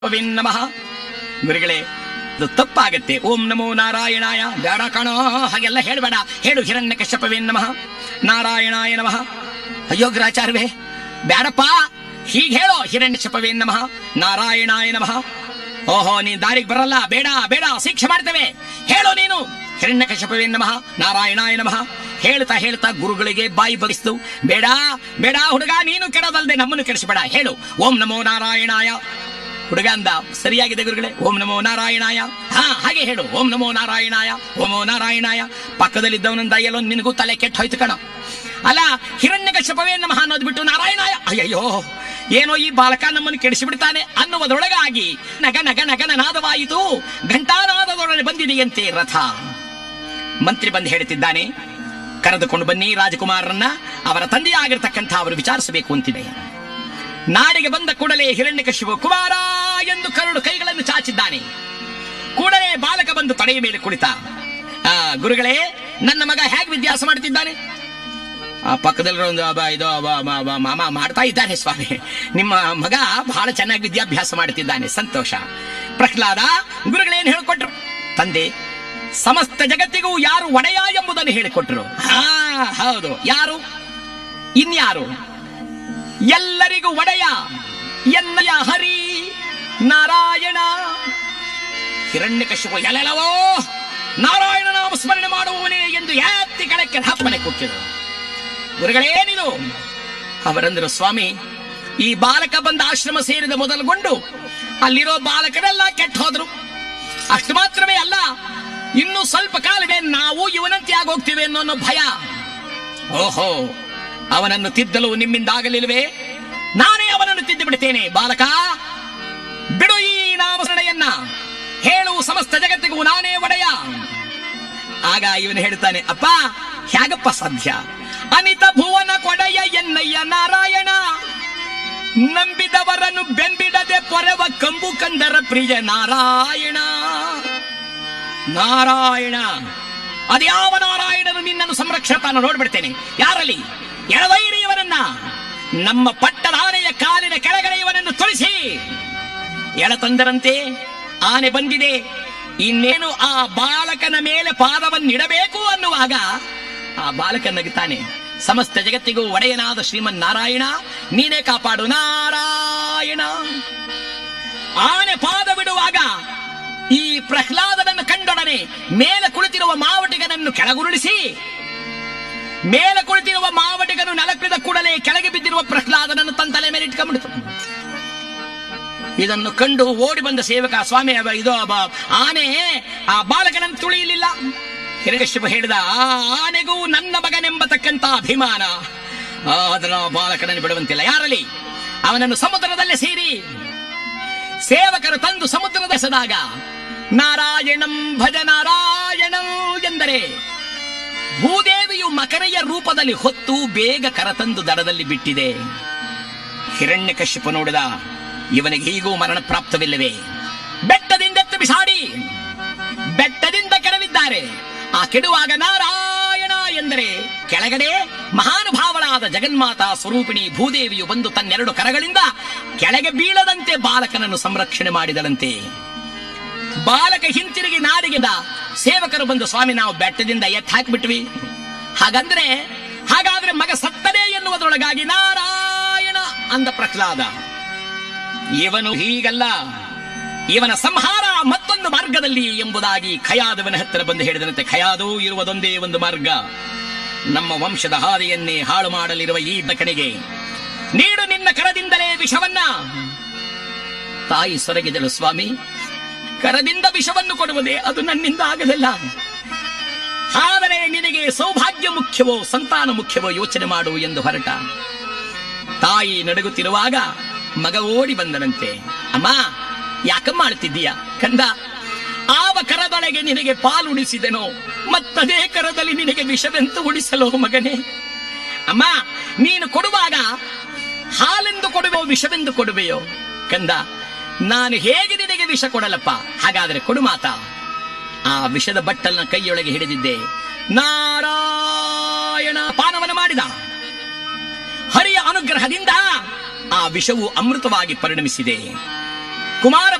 win ನಮಃ ಗುರುಗಳೇ ಅದು ತಪ್ಪಾಗತ್ತೆ ಓಂ ನಮೋ ನಾರಾಯಣಾಯ ಬೇಡ ಕಣೋ ಹಾಗೆಲ್ಲ ಹೇಳಬೇಡ ಹೇಳು ಹಿರಣ್ಯ ಕಶ್ಯಪವೇನ್ ನಮಃ ನಾರಾಯಣಾಯ ನಮಃ ಅಯ್ಯೋ ಗ್ರಾಚಾರ್ವೇ ಬೇಡಪ್ಪ ಹೀಗೆ ಹೇಳೋ ಹಿರಣ್ಯ ನಮಃ ನಾರಾಯಣಾಯ ನಮಃ ಓಹೋ ನೀನ್ ದಾರಿಗೆ ಬರಲ್ಲ ಬೇಡ ಬೇಡ ಶಿಕ್ಷೆ ಮಾಡ್ತೇವೆ ಹೇಳು ನೀನು ಹಿರಣ್ಯ ಕಶ್ಯಪವೇನ್ ನಮಃ ನಾರಾಯಣಾಯ ನಮಃ ಹೇಳ್ತಾ ಹೇಳ್ತಾ ಗುರುಗಳಿಗೆ ಬಾಯಿ ಬಗಿಸ್ತು ಬೇಡ ಬೇಡ ಹುಡುಗ ನೀನು ಕೆಡದಲ್ದೆ ನಮ್ಮನ್ನು ಕೆಡಿಸಬೇಡ ಹೇಳು ಓಂ ನಮೋ ನಾರಾಯಣಾಯ ಹುಡುಗ ಅಂದ ಸರಿಯಾಗಿದೆ ಗುರುಗಳೇ ಓಂ ನಮೋ ನಾರಾಯಣಾಯ ಹಾ ಹಾಗೆ ಹೇಳು ಓಂ ನಮೋ ನಾರಾಯಣಾಯ ಓಮೋ ನಾರಾಯಣಾಯ ಪಕ್ಕದಲ್ಲಿದ್ದವನಂದ ಎಲ್ಲೋ ನಿನಗೂ ತಲೆ ಕೆಟ್ಟ ಹೋಯ್ತು ಕಣ ಅಲ್ಲ ಹಿರಣ್ಯ ಕಶ್ಯಪವೇ ನಮಃ ಅನ್ನೋದು ಬಿಟ್ಟು ನಾರಾಯಣಾಯ ಅಯ್ಯಯ್ಯೋ ಏನೋ ಈ ಬಾಲಕ ನಮ್ಮನ್ನು ಕೆಡಿಸಿಬಿಡ್ತಾನೆ ಅನ್ನುವುದರೊಳಗಾಗಿ ನಗ ನಗ ನಗನ ನಾದವಾಯಿತು ಘಂಟಾನಾದದೊಡನೆ ಬಂದಿದೆಯಂತೆ ರಥ ಮಂತ್ರಿ ಬಂದು ಹೇಳುತ್ತಿದ್ದಾನೆ ಕರೆದುಕೊಂಡು ಬನ್ನಿ ರಾಜಕುಮಾರರನ್ನ ಅವರ ತಂದೆಯಾಗಿರ್ತಕ್ಕಂಥ ಅವರು ವಿಚಾರಿಸಬೇಕು ಅಂತಿದೆ ನಾಡಿಗೆ ಬಂದ ಕೂಡಲೇ ಹಿರಣ್ಯಕಶಿಪು ಕುಮಾರ ಎಂದು ಕರುಡು ಕೈಗಳನ್ನು ಚಾಚಿದ್ದಾನೆ ಕೂಡಲೇ ಬಾಲಕ ಬಂದು ತಡೆಯ ಮೇಲೆ ಕುಳಿತ ಆ, ಗುರುಗಳೇ ನನ್ನ ಮಗ ಹೇಗೆ ವಿದ್ಯಾಸ ಮಾಡ್ತಿದ್ದಾನೆ ಆ ಪಕ್ಕದಲ್ಲಿರೋ ಒಂದು ಅಬ್ಬ ಇದು ಅಬ್ಬ ಮ- ಮ- ಮಾಮ ಮಾಡ್ತಾ ಇದ್ದಾನೆ ಸ್ವಾಮಿ ನಿಮ್ಮ ಮಗ ಬಹಳ ಚೆನ್ನಾಗಿ ವಿದ್ಯಾಭ್ಯಾಸ ಮಾಡುತ್ತಿದ್ದಾನೆ ಸಂತೋಷ ಪ್ರಹ್ಲಾದ ಗುರುಗಳೇನು ಹೇಳಿಕೊಟ್ರು ತಂದೆ ಸಮಸ್ತ ಜಗತ್ತಿಗೂ ಯಾರು ಒಡೆಯ ಎಂಬುದನ್ನು ಹೇಳಿಕೊಟ್ರು ಹಾ ಹೌದು ಯಾರು ಇನ್ಯಾರು ಎಲ್ಲರಿಗೂ ಒಡೆಯ ಎನ್ನಯ ಹರಿ ನಾರಾಯಣ ಹಿರಣ್ಯಕಶಿಪು ಎಲ್ಲೆಲ್ಲವೋ ನಾರಾಯಣ ನಾಮ ಸ್ಮರಣೆ ಮಾಡುವವನೇ ಎಂದು ಎತ್ತಿ ಕೆಳಕ್ಕೆ ಹಪ್ಪನೆ ಕುಕ್ಕಿದರು ಗುರುಗಳೇನಿದು ಅವರಂದರು ಸ್ವಾಮಿ ಈ ಬಾಲಕ ಬಂದ ಆಶ್ರಮ ಸೇರಿದ ಮೊದಲುಗೊಂಡು ಅಲ್ಲಿರೋ ಬಾಲಕರೆಲ್ಲ ಕೆಟ್ಟ ಹೋದ್ರು ಅಷ್ಟು ಮಾತ್ರವೇ ಅಲ್ಲ ಇನ್ನು ಸ್ವಲ್ಪ ಕಾಲವೇ ನಾವು ಇವನಂತೆ ಆಗೋಗ್ತೀವಿ ಅನ್ನೋ ಅನ್ನೋ ಭಯ ಓಹೋ ಅವನನ್ನು ತಿದ್ದಲು ನಿಮ್ಮಿಂದ ಆಗಲಿಲ್ವೇ ನಾನೇ ಅವನನ್ನು ತಿದ್ದು ಬಿಡ್ತೇನೆ ಬಾಲಕ ಬಿಡು ಈ ನಾಮಸ್ಮರಣೆಯನ್ನ ಹೇಳು ಸಮಸ್ತ ಜಗತ್ತಿಗೂ ನಾನೇ ಒಡೆಯ ಆಗ ಇವನು ಹೇಳ್ತಾನೆ ಅಪ್ಪ ಹೇಗಪ್ಪ ಸಾಧ್ಯ ಅನಿತ ಭುವನ ಕೊಡೆಯ ಎನ್ನಯ್ಯ ನಾರಾಯಣ ನಂಬಿದವರನ್ನು ಬೆಂಬಿಡದೆ ಪೊರೆವ ಕಂಬು ಕಂದರ ಪ್ರಿಯ ನಾರಾಯಣ ನಾರಾಯಣ ಅದ್ಯಾವ ನಾರಾಯಣನು ನಿನ್ನನ್ನು ಸಂರಕ್ಷತಾನ ನೋಡ್ಬಿಡ್ತೇನೆ ಯಾರಲ್ಲಿ ಎಳವೈರಿ ಇವನನ್ನ ನಮ್ಮ ಪಟ್ಟದ ಆನೆಯ ಕಾಲಿನ ಕೆಳಗಡೆ ಇವನನ್ನು ತುಳಿಸಿ ಎಳತಂದರಂತೆ ಆನೆ ಬಂದಿದೆ ಇನ್ನೇನು ಆ ಬಾಲಕನ ಮೇಲೆ ಪಾದವನ್ನಿಡಬೇಕು ಅನ್ನುವಾಗ ಆ ಬಾಲಕ ನಗುತ್ತಾನೆ ಸಮಸ್ತ ಜಗತ್ತಿಗೂ ಒಡೆಯನಾದ ಶ್ರೀಮನ್ ನಾರಾಯಣ ನೀನೇ ಕಾಪಾಡು ನಾರಾಯಣ ಆನೆ ಪಾದ ಬಿಡುವಾಗ ಈ ಪ್ರಹ್ಲಾದನನ್ನು ಕಂಡೊಡನೆ ಮೇಲೆ ಕುಳಿತಿರುವ ಮಾವಟಿಗನನ್ನು ಕೆಳಗುರುಳಿಸಿ ಮೇಲೆ ಕುಳಿತಿರುವ ಮಾವಟಿಗನು ನೆಲಕ್ಕಿದ ಕೂಡಲೇ ಕೆಳಗೆ ಬಿದ್ದಿರುವ ಪ್ರಹ್ಲಾದನನ್ನು ತನ್ನ ತಲೆ ಮೇಲೆ ಇಟ್ಕೊಂಡ್ಬಿಡ್ತು ಇದನ್ನು ಕಂಡು ಓಡಿ ಬಂದ ಸೇವಕ ಸ್ವಾಮಿ ಅವ ಇದು ಅವ ಆನೆ ಆ ಬಾಲಕನನ್ನು ತುಳಿಯಲಿಲ್ಲ ಹಿರಕಶ್ಯಪ ಹೇಳಿದ ಆ ಆನೆಗೂ ನನ್ನ ಮಗನೆಂಬತಕ್ಕಂತ ಅಭಿಮಾನ ಅದರ ಬಾಲಕನನ್ನು ಬಿಡುವಂತಿಲ್ಲ ಯಾರಲ್ಲಿ ಅವನನ್ನು ಸಮುದ್ರದಲ್ಲೇ ಸೇರಿ ಸೇವಕರು ತಂದು ಸಮುದ್ರದ ಎಸೆದಾಗ ನಾರಾಯಣಂ ಭಜ ನಾರಾಯಣಂ ಎಂದರೆ ಭೂದೇವಿಯು ಮಕರೆಯ ರೂಪದಲ್ಲಿ ಹೊತ್ತು ಬೇಗ ಕರತಂದು ದಡದಲ್ಲಿ ಬಿಟ್ಟಿದೆ ಹಿರಣ್ಯಕಶ್ಯಪ ನೋಡಿದ ಇವನಿಗೆ ಹೀಗೂ ಮರಣ ಪ್ರಾಪ್ತವಿಲ್ಲವೇ ಬೆಟ್ಟದಿಂದೆತ್ತು ಬಿಸಾಡಿ ಬೆಟ್ಟದಿಂದ ಕೆಡವಿದ್ದಾರೆ ಆ ಕೆಡುವಾಗ ನಾರಾಯಣ ಎಂದರೆ ಕೆಳಗಡೆ ಮಹಾನುಭಾವಳಾದ ಜಗನ್ಮಾತಾ ಸ್ವರೂಪಿಣಿ ಭೂದೇವಿಯು ಬಂದು ತನ್ನೆರಡು ಕರಗಳಿಂದ ಕೆಳಗೆ ಬೀಳದಂತೆ ಬಾಲಕನನ್ನು ಸಂರಕ್ಷಣೆ ಮಾಡಿದಳಂತೆ ಬಾಲಕ ಹಿಂತಿರುಗಿ ನಾಡಿಗೆದ ಸೇವಕರು ಬಂದು ಸ್ವಾಮಿ ನಾವು ಬೆಟ್ಟದಿಂದ ಎತ್ತಿ ಹಾಕಿಬಿಟ್ವಿ ಹಾಗಂದ್ರೆ ಹಾಗಾದ್ರೆ ಮಗ ಸತ್ತನೇ ಎನ್ನುವುದರೊಳಗಾಗಿ ನಾರಾಯಣ ಅಂದ ಪ್ರಹ್ಲಾದ ಇವನು ಹೀಗಲ್ಲ ಇವನ ಸಂಹಾರ ಮತ್ತೊಂದು ಮಾರ್ಗದಲ್ಲಿ ಎಂಬುದಾಗಿ ಖಯಾದವನ ಹತ್ತಿರ ಬಂದು ಹೇಳಿದಂತೆ ಖಯಾದು ಇರುವುದೊಂದೇ ಒಂದು ಮಾರ್ಗ ನಮ್ಮ ವಂಶದ ಹಾದಿಯನ್ನೇ ಹಾಳು ಮಾಡಲಿರುವ ಈ ಬಕನಿಗೆ ನೀಡು ನಿನ್ನ ಕರದಿಂದಲೇ ವಿಷವನ್ನ ತಾಯಿ ಸೊರಗಿದಳು ಸ್ವಾಮಿ ಕರದಿಂದ ವಿಷವನ್ನು ಕೊಡುವುದೇ ಅದು ನನ್ನಿಂದ ಆಗಲಿಲ್ಲ ಆದರೆ ನಿನಗೆ ಸೌಭಾಗ್ಯ ಮುಖ್ಯವೋ ಸಂತಾನ ಮುಖ್ಯವೋ ಯೋಚನೆ ಮಾಡು ಎಂದು ಹೊರಟ ತಾಯಿ ನಡುಗುತ್ತಿರುವಾಗ ಮಗ ಓಡಿ ಬಂದನಂತೆ ಅಮ್ಮ ಯಾಕಮ್ಮ ಆಳ್ತಿದ್ದೀಯ ಕಂದ ಆವ ಕರದೊಳಗೆ ನಿನಗೆ ಪಾಲುಣಿಸಿದೆನೋ ಮತ್ತದೇ ಕರದಲ್ಲಿ ನಿನಗೆ ವಿಷವೆಂತು ಉಳಿಸಲೋ ಮಗನೇ ಅಮ್ಮ ನೀನು ಕೊಡುವಾಗ ಹಾಲೆಂದು ಕೊಡುವೆಯೋ ವಿಷವೆಂದು ಕೊಡುವೆಯೋ ಕಂದ ನಾನು ಹೇಗೆ ನಿನಗೆ ವಿಷ ಕೊಡಲಪ್ಪ ಹಾಗಾದ್ರೆ ಕೊಡು ಮಾತಾ ಆ ವಿಷದ ಬಟ್ಟಲನ್ನ ಕೈಯೊಳಗೆ ಹಿಡಿದಿದ್ದೆ ನಾರಾಯಣ ಪಾನವನ್ನು ಮಾಡಿದ ಹರಿಯ ಅನುಗ್ರಹದಿಂದ ಆ ವಿಷವು ಅಮೃತವಾಗಿ ಪರಿಣಮಿಸಿದೆ ಕುಮಾರ